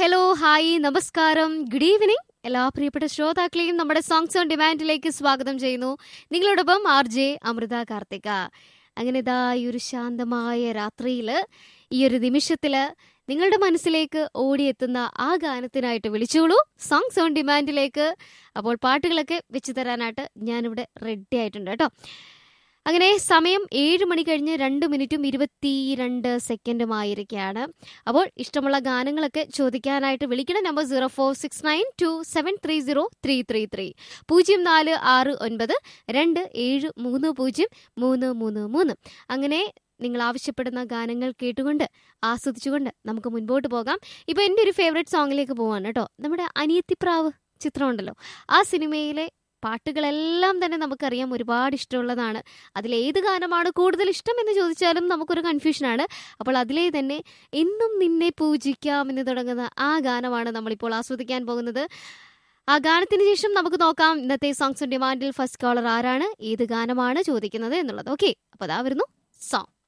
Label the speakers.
Speaker 1: hello hi നമസ്കാരം good evening എല്ലാ പ്രിയപ്പെട്ട ശ്രോതാക്കളെയും നമ്മുടെ സോങ്സ് ഓൺ ഡിമാൻഡിലേക്ക് സ്വാഗതം ചെയ്യുന്നു നിങ്ങളോടൊപ്പം ആർ ജെ അമൃത കാർത്തിക അങ്ങനെ ഇതാ ഈ ഒരു ശാന്തമായ രാത്രിയിൽ ഈ ഒരു നിമിഷത്തിൽ നിങ്ങളുടെ മനസ്സിലേക്ക് ഓടിയെത്തുന്ന ആ ഗാനത്തിനായിട്ട് വിളിച്ചോളൂ സോങ്സ് ഓൺ ഡിമാൻഡിലേക്ക് അപ്പോൾ പാട്ടുകളൊക്കെ വെച്ച് തരാനായിട്ട് ഞാനിവിടെ റെഡി ആയിട്ടുണ്ട് കേട്ടോ അങ്ങനെ സമയം ഏഴ് മണി കഴിഞ്ഞ് രണ്ട് മിനിറ്റും ഇരുപത്തിരണ്ട് സെക്കൻഡുമായിരിക്കുകയാണ് അപ്പോൾ ഇഷ്ടമുള്ള ഗാനങ്ങളൊക്കെ ചോദിക്കാനായിട്ട് വിളിക്കണം number zero four six nine two seven three zero three three three പൂജ്യം നാല് ആറ് ഒൻപത് രണ്ട് ഏഴ് മൂന്ന് പൂജ്യം മൂന്ന് മൂന്ന് മൂന്ന് അങ്ങനെ നിങ്ങൾ ആവശ്യപ്പെടുന്ന ഗാനങ്ങൾ കേട്ടുകൊണ്ട് ആസ്വദിച്ചുകൊണ്ട് നമുക്ക് മുൻപോട്ട് പോകാം ഇപ്പൊ എൻ്റെ ഒരു ഫേവറേറ്റ് സോങ്ങിലേക്ക് പോവാണ് കേട്ടോ നമ്മുടെ അനിയത്തിപ്രാവ് ചിത്രമുണ്ടല്ലോ ആ സിനിമയിലെ പാട്ടുകളെല്ലാം തന്നെ നമുക്കറിയാം ഒരുപാട് ഇഷ്ടമുള്ളതാണ് അതിലേത് ഗാനമാണ് കൂടുതൽ ഇഷ്ടം എന്ന് ചോദിച്ചാലും നമുക്കൊരു കൺഫ്യൂഷനാണ് അപ്പോൾ അതിലെ തന്നെ എന്നും നിന്നെ പൂജിക്കാം എന്ന് തുടങ്ങുന്ന ആ ഗാനമാണ് നമ്മളിപ്പോൾ ആസ്വദിക്കാൻ പോകുന്നത് ആ ഗാനത്തിന് ശേഷം നമുക്ക് നോക്കാം ഇന്നത്തെ സോങ്സ് ഡിമാൻഡിൽ ഫസ്റ്റ് കോളർ ആരാണ് ഏത് ഗാനമാണ് ചോദിക്കുന്നത് എന്നുള്ളത് ഓക്കെ അപ്പോൾ അതാ വരുന്നു സോങ്